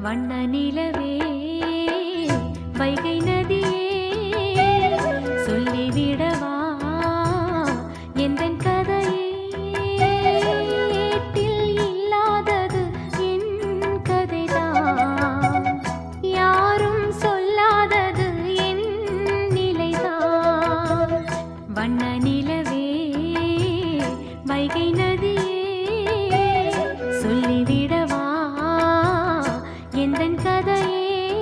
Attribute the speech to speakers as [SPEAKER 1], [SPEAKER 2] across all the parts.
[SPEAKER 1] வண்ண நிலவே வைகை நதியே சொல்லிவிடவா எந்தன் கதையே ஏட்டில் இல்லாதது என் கதைதான் யாரும் சொல்லாதது என் நிலைதான் வண்ண நிலவே வைகை நதியே சொல்லிவிடவா எந்தன் கதையே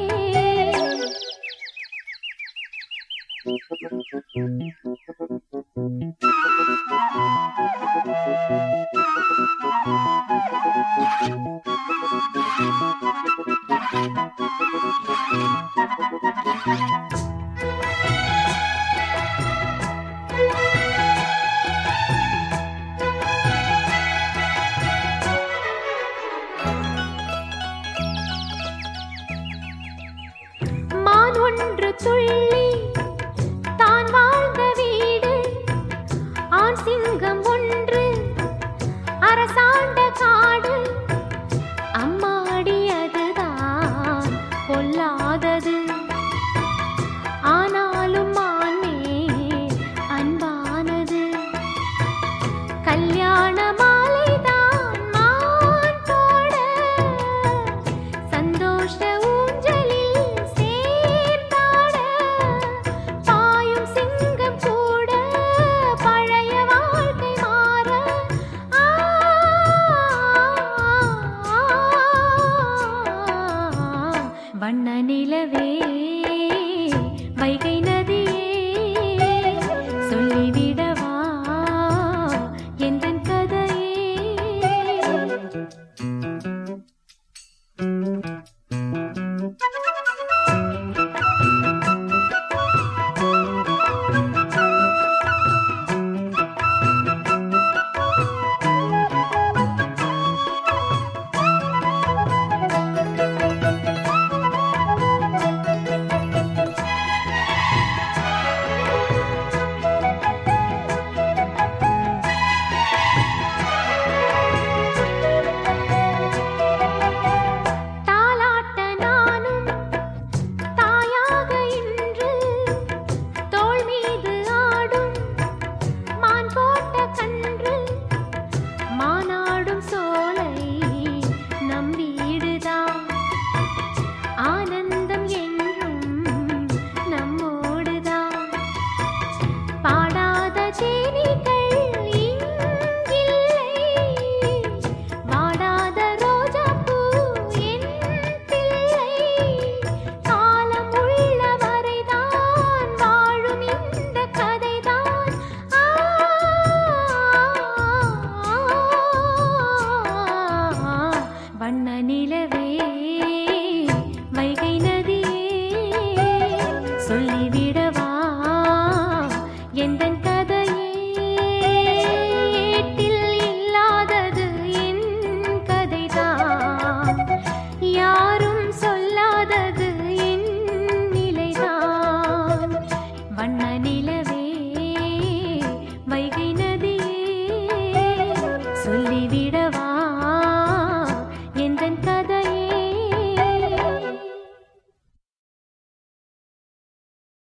[SPEAKER 1] மான் ஒன்று துள்ளி தான் வாழ்ந்த வீடு ஆண் சிங்கம் ஒன்று அரசாண்ட காடு அம்மாடி அதுதான் பொல்லாதது ஆனாலும் மானே அன்பானது கல்யாண மாலைதான் மான் போட சந்தோஷ ஊஞ்சலில் சேர்ந்தாட பாயும் சிங்கம் கூட பழைய வாழ்க்கை மாற ஆ, வண்ண நிலவே வைகை நதியே சொல்லிவிடவா எந்தன் கதையே தாலாட்ட நானும் தாயாக இன்று தோள் மீது ஆடும் மான் போட்ட கன்று மானாடும் சோலை நம் வீடுதான் ஆனந்தம் என்றும் நம்மோடுதான் பாடாத தேனிகள் இங்கில்லை வாடாத ரோஜாப்பூ என் பிள்ளை காலம் உள்ள வரைதான் வாழும் இந்த கதைதான் ஆ, வண்ண நிலவே வைகை நதியே சொல்லிவிடவா எந்தன் கதையே ஏட்டில் இல்லாதது என் கதைதான் யாரும் சொல்லாதது என் நிலைதான் வண்ண நில